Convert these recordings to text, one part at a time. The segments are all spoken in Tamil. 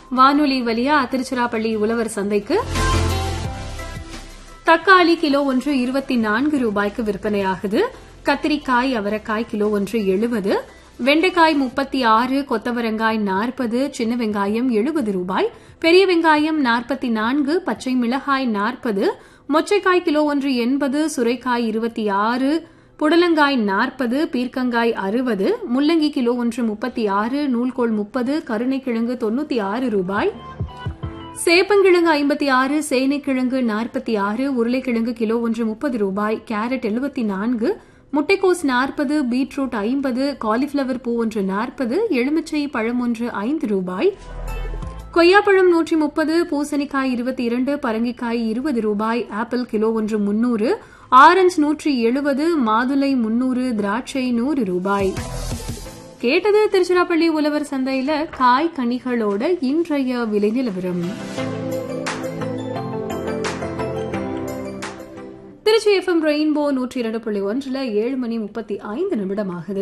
வானொலி வழியா திருச்சிராப்பள்ளி உழவர் சந்தைக்கு தக்காளி கிலோ ஒன்று இருபத்தி நான்கு ரூபாய்க்கு விற்பனையாகுது கத்திரிக்காய் அவரைக்காய் கிலோ ஒன்று எழுபது வெண்டைக்காய் முப்பத்தி ஆறு கொத்தவரங்காய் நாற்பது சின்ன வெங்காயம் எழுபது ரூபாய் பெரிய வெங்காயம் நாற்பத்தி நான்கு பச்சை மிளகாய் நாற்பது மொச்சைக்காய் கிலோ ஒன்று எண்பது சுரைக்காய் இருபத்தி ஆறு புடலங்காய் நாற்பது பீர்க்கங்காய் அறுபது முள்ளங்கி கிலோ ஒன்று முப்பத்தி ஆறு நூல்கோல் முப்பது கருணைக்கிழங்கு தொண்ணூத்தி ஆறு ரூபாய் சேப்பங்கிழங்கு ஐம்பத்தி ஆறு சேனைக்கிழங்கு நாற்பத்தி ஆறு உருளைக்கிழங்கு கிலோ ஒன்று முப்பது ரூபாய் கேரட் எழுபத்தி நான்கு முட்டைக்கோஸ் நாற்பது பீட்ரூட் ஐம்பது காலிஃபிளவர் பூ ஒன்று நாற்பது எலுமிச்சை பழம் ஒன்று ஐந்து ரூபாய் கொய்யாப்பழம் நூற்றி முப்பது பூசணிக்காய் இருபத்தி இரண்டு பரங்கிக்காய் இருபது ரூபாய் ஆப்பிள் கிலோ ஒன்று முன்னூறு ஆரஞ்சு நூற்றி எழுபது மாதுளை முன்னூறு திராட்சை நூறு ரூபாய் கேட்டது திருச்சிராப்பள்ளி உழவர் சந்தையில காய் கனிகளோட இன்றைய விலை நிலவரம் திருச்சி எஃப்எம் ரெயின்போ நூற்றி இரண்டு புள்ளி ஒன்றுல ஏழு மணி முப்பத்தி ஐந்து நிமிடம் ஆகுது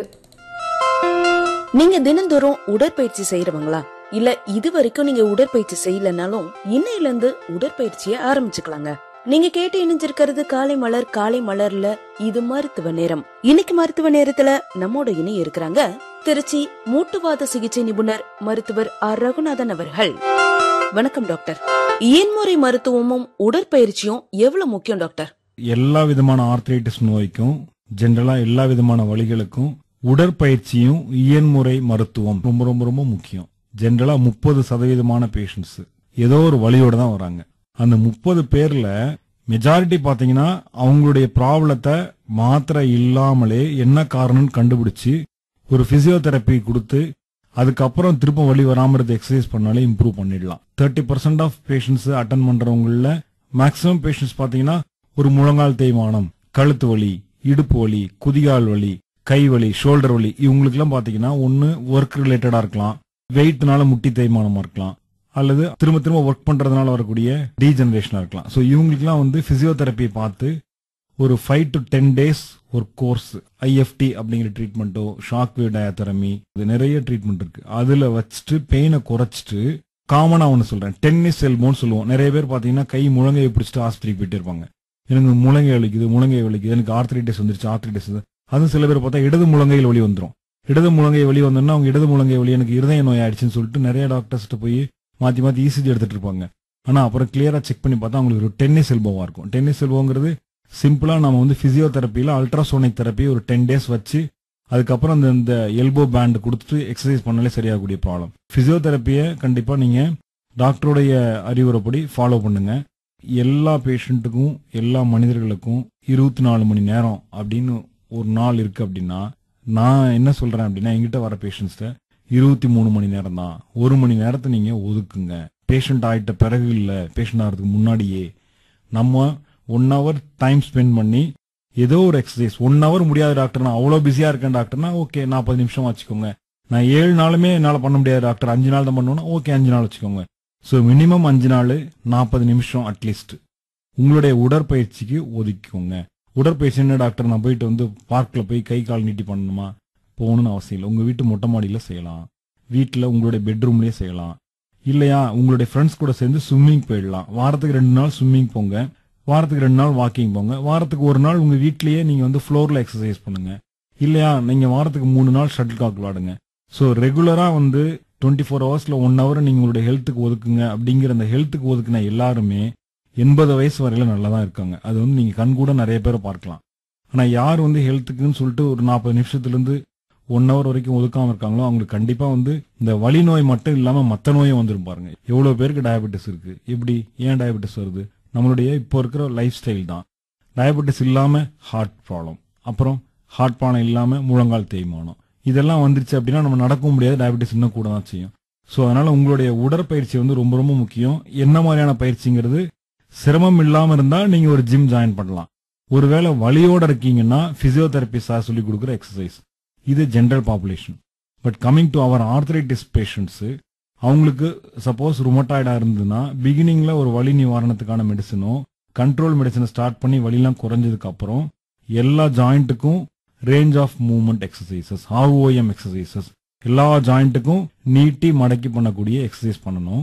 நீங்க தினந்தோறும் உடற்பயிற்சி செய்யறவங்களா இல்ல இது வரைக்கும் நீங்க உடற்பயிற்சி செய்யலனாலும் இன்னையில இருந்து உடற்பயிற்சியை ஆரம்பிச்சுக்கலாங்க நீங்க கேட்டு இணைஞ்சிருக்கிறது காலை மலர் காலை மலர்ல இது மருத்துவ நேரம் இன்னைக்கு மருத்துவ நேரத்துல நம்மோட இணை இருக்கிறாங்க திருச்சி மூட்டுவாத சிகிச்சை நிபுணர் மருத்துவர் ஆர் ரகுநாதன் அவர்கள் வணக்கம் டாக்டர் இயன்முறை மருத்துவமும் உடற்பயிற்சியும் எவ்வளவு முக்கியம் டாக்டர் எல்லா விதமான ஆர்த்ரைட்டிஸ் நோய்க்கும் ஜென்ரலா எல்லா விதமான வலிகளுக்கும் உடற்பயிற்சியும் இயன்முறை மருத்துவம் ரொம்ப ரொம்ப ரொம்ப முக்கியம் ஜென்ரலா முப்பது சதவீதமான பேஷண்ட்ஸ் ஏதோ ஒரு வலியோட தான் வராங்க அந்த முப்பது பேர்ல மெஜாரிட்டி பாத்தீங்கன்னா அவங்களுடைய ப்ராப்ளத்தை மாத்திரை இல்லாமலே என்ன காரணம்னு கண்டுபிடிச்சு ஒரு பிசியோதெரப்பி கொடுத்து அதுக்கப்புறம் திரும்ப வலி வராம இருந்து எக்ஸசைஸ் பண்ணாலே இம்ப்ரூவ் பண்ணிடலாம் thirty percent of patients attend பண்றவங்கள மேக்ஸிமம் பேஷண்ட்ஸ் பாத்தீங்கன்னா ஒரு முழங்கால் தேய்மானம் கழுத்து வலி இடுப்பு வலி குதிகால் வலி கை வலி ஷோல்டர் வலி இவங்களுக்குலாம் பாத்தீங்கன்னா ஒன்னு ஒர்க் ரிலேட்டடா இருக்கலாம் வெயிட்னால முட்டி தேய்மானமா இருக்கலாம் அல்லது திரும்ப திரும்ப ஒர்க் பண்றதுனால வரக்கூடிய டீஜெனரேஷனா இருக்கலாம் ஸோ இவங்களுக்குலாம் வந்து பிசியோதெரப்பி பார்த்து ஒரு ஃபைவ் டு டென் டேஸ் ஒரு கோர்ஸ் ஐஎஃப்டி அப்படிங்கிற ட்ரீட்மெண்ட்டோ ஷாக் வேவ் டயத்தெரமி இது நிறைய ட்ரீட்மெண்ட் இருக்கு அதுல வச்சுட்டு பெயினை குறைச்சிட்டு காமனா ஒன்று சொல்றேன் டென்னிஸ் எல்போன்னு சொல்லுவோம் நிறைய பேர் பாத்தீங்கன்னா கை முழங்கையை பிடிச்சிட்டு ஆஸ்பத்திரிக்கு போயிட்டு இருப்பாங்க எனக்கு முழங்கை வலிக்குது முழங்கை வலிக்குது எனக்கு ஆர்த்ரைட்டிஸ் வந்துருச்சு ஆர்த்ரைட்டிஸ் அதுவும் சில பேர் பார்த்தா இடது முழங்கையில் வலி வந்துடும் இடது முழங்கை வலி வந்தோம்னா அவங்க இடது முழங்கை வலி எனக்கு இருதய நோய் ஆயிடுச்சுன்னு சொல்லிட்டு நிறைய டாக்டர்ஸ்ட்டு போய் மாத்தி மாத்தி இசிஜி எடுத்துட்டு இருப்பாங்க ஆனா அப்புறம் கிளியரா செக் பண்ணி பார்த்தா அவங்களுக்கு ஒரு டென்னிஸ் எல்போவா இருக்கும் டென்னிஸ் எல்போங்கிறது சிம்பிளா நம்ம வந்து பிசியோதெரப்பியில அல்ட்ராசோனிக் தெரப்பி ஒரு டென் டேஸ் வச்சு அதுக்கப்புறம் அந்த இந்த எல்போ பேண்ட் கொடுத்துட்டு எக்ஸசைஸ் பண்ணாலே சரியாகக்கூடிய ப்ராப்ளம் பிசியோதெரப்பியை கண்டிப்பா நீங்க டாக்டருடைய அறிவுரைப்படி ஃபாலோ பண்ணுங்க எல்லா பேஷண்ட்டுக்கும் எல்லா மனிதர்களுக்கும் இருபத்தி நாலு மணி நேரம் அப்படின்னு ஒரு நாள் இருக்கு அப்படின்னா நான் என்ன சொல்றேன் அப்படின்னா எங்கிட்ட வர பேஷண்ட்ஸ்ட இருபத்தி மூணு மணி நேரம் தான் ஒரு மணி நேரத்தை நீங்க ஒதுக்குங்க பேஷண்ட் ஆயிட்ட பிறகு இல்ல பேஷண்ட் ஆகிறதுக்கு முன்னாடியே நம்ம ஒன் ஹவர் டைம் ஸ்பெண்ட் பண்ணி ஏதோ ஒரு எக்ஸசைஸ் ஒன் ஹவர் முடியாத டாக்டர் நான் அவ்வளோ பிஸியா இருக்கேன் டாக்டர்னா ஓகே நாற்பது நிமிஷம் வச்சுக்கோங்க நான் ஏழு நாளுமே என்னால் பண்ண முடியாது டாக்டர் அஞ்சு நாள் தான் பண்ணணும்னா ஓகே அஞ்சு நாள் வச்சுக்கோங்க ஸோ மினிமம் அஞ்சு நாள் நாற்பது நிமிஷம் அட்லீஸ்ட் உங்களுடைய உடற்பயிற்சிக்கு ஒதுக்கிக்கோங்க உடற்பயிற்சி என்ன டாக்டர் நான் போயிட்டு வந்து பார்க்கில் போய் கை கால் நீட்டி பண்ணணுமா போகணும்னு அவசியம் இல்லை உங்கள் வீட்டு மொட்டை மாடியில் செய்யலாம் வீட்டில் உங்களுடைய பெட்ரூம்லேயே செய்யலாம் இல்லையா உங்களுடைய ஃப்ரெண்ட்ஸ் கூட சேர்ந்து ஸ்விம்மிங் போயிடலாம் வாரத்துக்கு ரெண்டு நாள் ஸ்விம்மிங் போங்க வாரத்துக்கு ரெண்டு நாள் வாக்கிங் போங்க வாரத்துக்கு ஒரு நாள் உங்கள் வீட்லேயே நீங்கள் வந்து ஃப்ளோரில் எக்ஸசைஸ் பண்ணுங்க இல்லையா நீங்கள் வாரத்துக்கு மூணு நாள் ஷட்டில் காக் விளாடுங்க ஸோ ரெகுலராக வந்து டுவெண்ட்டி ஃபோர் ஹவர்ஸில் ஒன் ஹவர் நீங்கள் உங்களுடைய ஹெல்த்துக்கு ஒதுக்குங்க அப்படிங்கிற அந்த ஹெல்த்துக்கு ஒதுக்குன எல்லாருமே எண்பது வயசு வரையில நல்லா தான் இருக்காங்க அது வந்து நீங்கள் கண் கூட நிறைய பேரை பார்க்கலாம் ஆனால் யார் வந்து ஹெல்த்துக்குன்னு சொல்லிட்டு ஒரு நாற்பது நிமிஷத்துலேருந்து ஒன் ஹவர் வரைக்கும் ஒதுக்காம இருக்காங்களோ அவங்களுக்கு கண்டிப்பா வந்து இந்த வலி நோய் மட்டும் இல்லாம மத்த நோயும் வந்துரும் பாருங்க எவ்வளவு பேருக்கு டயபெட்டிஸ் இருக்கு எப்படி ஏன் டயபெட்டிஸ் வருது நம்மளுடைய இப்போ இருக்கிற லைஃப் ஸ்டைல் தான் டயபெட்டிஸ் இல்லாம ஹார்ட் ப்ராப்ளம் அப்புறம் ஹார்ட் ப்ராப்ளம் இல்லாம முழங்கால் தேய்மானம் இதெல்லாம் வந்துருச்சு அப்படின்னா நம்ம நடக்கவும் முடியாது டயபெட்டிஸ் இன்னும் கூட தான் செய்யும் ஸோ அதனால உங்களுடைய உடற்பயிற்சி வந்து ரொம்ப ரொம்ப முக்கியம் என்ன மாதிரியான பயிற்சிங்கிறது சிரமம் இல்லாம இருந்தா நீங்க ஒரு ஜிம் ஜாயின் பண்ணலாம் ஒருவேளை வலியோட இருக்கீங்கன்னா பிசியோதெரப்பி சார் சொல்லி கொடுக்குற எக்ஸசைஸ் இது general population but coming to our arthritis patients அவங்களுக்கு சப்போஸ் ருமட்டாய்டா இருந்ததுன்னா பிகினிங்ல ஒரு வலி நிவாரணத்துக்கான மெடிசனோ கண்ட்ரோல் மெடிசனை ஸ்டார்ட் பண்ணி வலிலாம் குறைஞ்சதுக்கு அப்புறம் எல்லா ஜாயிண்ட்டுக்கும் range of movement exercises ROM exercises எல்லா ஜாயிண்ட்டுக்கும் நீட்டி மடக்கி பண்ணக்கூடிய எக்ஸசைஸ் பண்ணணும்